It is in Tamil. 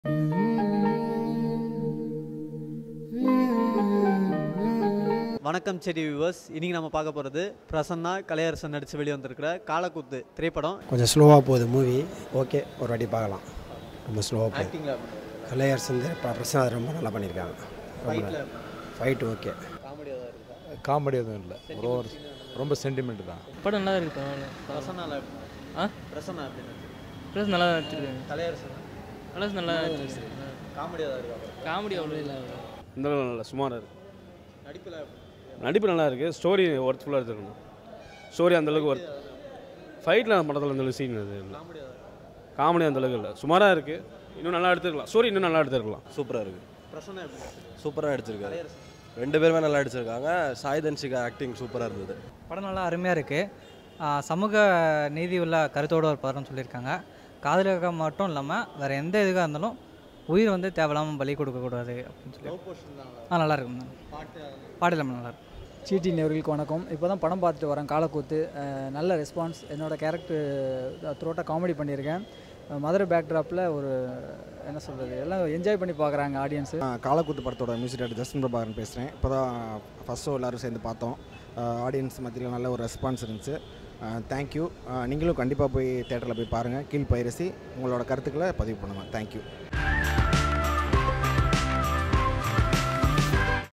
வணக்கம் செடி வியூவர்ஸ் இன்னைக்கு நம்ம பார்க்க போகிறது பிரசன்னா கலையரசன் நடித்து வெளியே வந்திருக்கிற காலக்கூத்து திரைப்படம் கொஞ்சம் ஸ்லோவாக போகுது மூவி ஓகே ஒரு வாட்டி பார்க்கலாம் ரொம்ப ஸ்லோவாக போகுது ஆக்டிங்கில் கலையரசன் பிரசன்னா ரொம்ப நல்லா பண்ணியிருக்காங்க ரொம்ப ஃபைட் ஓகே காமெடியாக தான் இருக்கா காமெடி எதுவும் இல்லை ரொம்ப ரொம்ப சென்டிமெண்ட் தான் படம் நல்லா இருக்கு பரவாயில்ல பிரசன்னால ஆ பிரசன்னா அப்படின்னு ப்ளஸ் நல்லா நடிச்சிருக்காங்க கலையரசன் ப்ளஸ் நல்லா நடிச்சிருக்காங்க காமெடியாக தான் இருக்கா காமெடி அவ்வளோ இல்லை இந்த அளவு நல்லா சுமாராக இருக்குது நடிப்பில் நடிப்பு நல்லா இருக்குது ஸ்டோரி ஒர்த்ஃபுல்லாக எடுத்துருக்கணும் ஸ்டோரி அந்தளவுக்கு ஒர்த் ஃபைட்டில் படத்தில் அந்தளவுக்கு சீன் அது இல்லை காமெடியாக தான் இருக்கா காமெடி அந்தளவுக்கு இல்லை சுமாராக இருக்குது இன்னும் நல்லா எடுத்துருக்கலாம் ஸ்டோரி இன்னும் நல்லா எடுத்துருக்கலாம் சூப்பராக இருக்குது பிரசன்னா எப்படி சூப்பராக அடிச்சிருக்காரு ரெண்டு பேருமே நல்லா அடிச்சிருக்காங்க சாய் தன்ஷிகா ஆக்டிங் சூப்பராக இருந்தது படம் நல்லா அருமையாக இருக்குது சமூக நீதி உள்ள கருத்தோட ஒரு படம் சொல்லியிருக்காங்க காதலுக்காக மட்டும் இல்லாமல் வேறு எந்த இதுக்காக இருந்தாலும் உயிர் வந்து தேவையில்லாமல் பலி கொடுக்கக்கூடாது அப்படின்னு சொல்லி லவ் போர்ஷன் தான் ஆ நல்லா இருக்கும் பாட்டு பாட்டு எல்லாமே நல்லா இருக்கும் சீட்டி நேர்களுக்கு வணக்கம் இப்போ தான் படம் பார்த்துட்டு வரேன் காலக்கூத்து அஹ் நல்ல ரெஸ்பான்ஸ் என்னோட கேரக்டர் த்ரோட்டாக காமெடி பண்ணியிருக்கேன் அஹ் மதுரை பேக்ட்ராப்பில் ஒரு என்ன சொல்கிறது எல்லாம் என்ஜாய் பண்ணி பார்க்குறாங்க ஆடியன்ஸு காலக்கூத்து படத்தோட மியூசிக் டேரக்டர் ஜஸ்டின் பிரபாகரன் பேசுகிறேன் இப்போ தான் ஃபஸ்ட் ஷோ எல்லோரும் சேர்ந்து பார்த்தோம் ஆடியன்ஸ் மத்தியில் நல்ல ஒரு ரெஸ்பான்ஸ் இருந்துச்சு தேங்க்யூ நீங்களும் கண்டிப்பாக போய் தேட்டரில் போய் பாருங்கள் கீழ் பைரசி உங்களோட கருத்துக்களை பதிவு பண்ணுங்கள் தேங்க்யூ